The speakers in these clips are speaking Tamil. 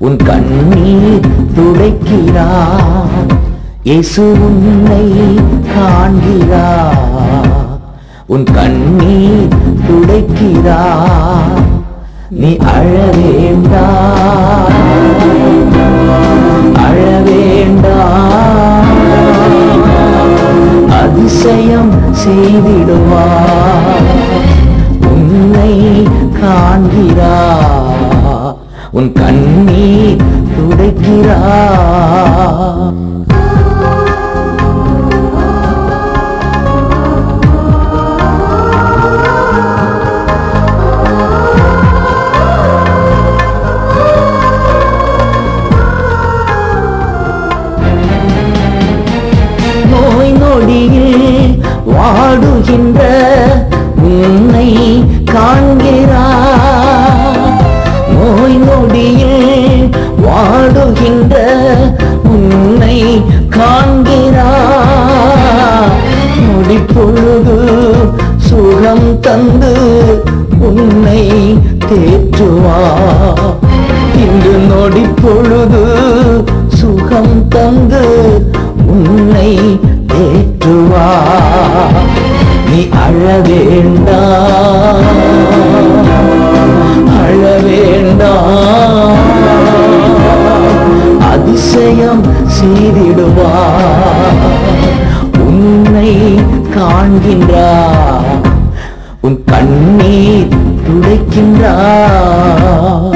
உன் கண்ணீர் துடைக்கிறார் இயேசு உன்னை காண்கிறார் உன் கண்ணீர் துடைக்கிறார் நீ அழ வேண்டாம் அழ வேண்டாம் அதிசயம் செய்திடுவார் உன்னை காண்கிறார் உன் கண்ணீர் துடைக்கிறார் நோய் நொடியில் வாடுகின்ற உன்னை காண்கிறார் நோய் நொடியில் வாடுகின்ற உன்னை காண்கிறார் நொடி பொழுது சுகம் தந்து உன்னை தேற்றுவார் இன்று நொடி பொழுது சுகம் தந்து உன்னை தேற்றுவா நீ அழ வேண்டாம் அழ வேண்டாம் அதிசயம் செய்திடுவா உன்னை காண்கின்றார் உன் கண்ணீர் துடைக்கின்றார்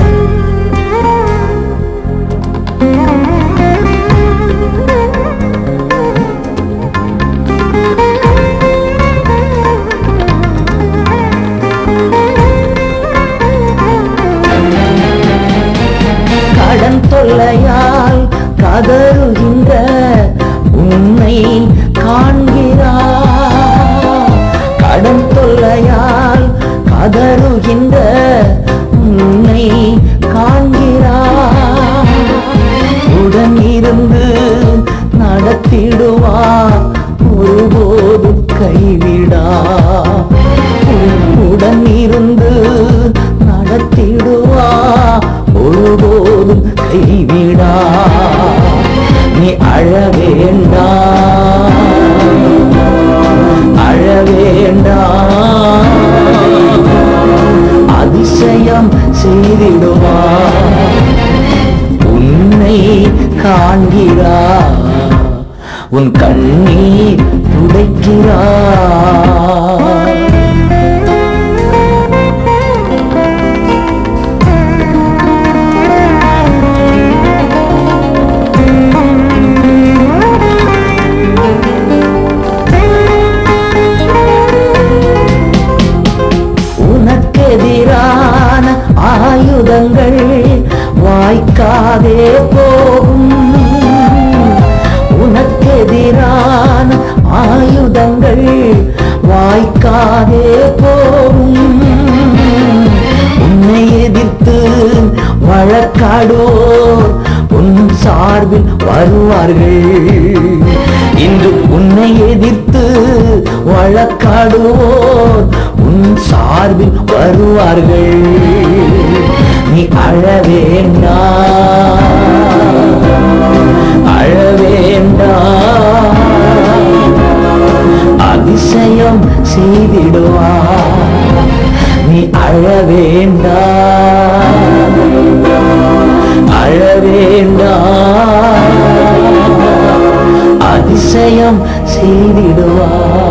கடன் தொல்லையால் கதறுகின்ற உன்னை காண்கிறார் கடன் தொல்லையால் கதறுகின்ற உன்னை காண்கிறார் உடன் இருந்து நடத்திடுவார் ஒருபோதும் கைவிடா உடன் இருந்து நடத்திடுவா ஒருபோதும் கைவிடா நீ அழ வேண்டாம் அழ வேண்டாம் அதிசயம் செய்திடுவா உன்னை காண்கிறா உன் கண்ணீர் துடைக்கிறா உனக்கெதிரான ஆயுதங்கள் வாய்க்காதே போகும் உனக்கெதிரான ஆயுதங்கள் வாய்க்காதே போகும் உன்னை எதிர்த்து வழக்காடுவோர் உன் சார்பில் வருவார்கள் இன்று உன்னை எதிர்த்து வழக்காடுவோர் உன் சார்பில் வருவார்கள் நீ அழ வேண்டாம் அழ வேண்டாம் அதிசயம் செய்திடுவா நீ அழ வேண்டாம் அழ வேண்டாம் அதிசயம் செய்திடுவா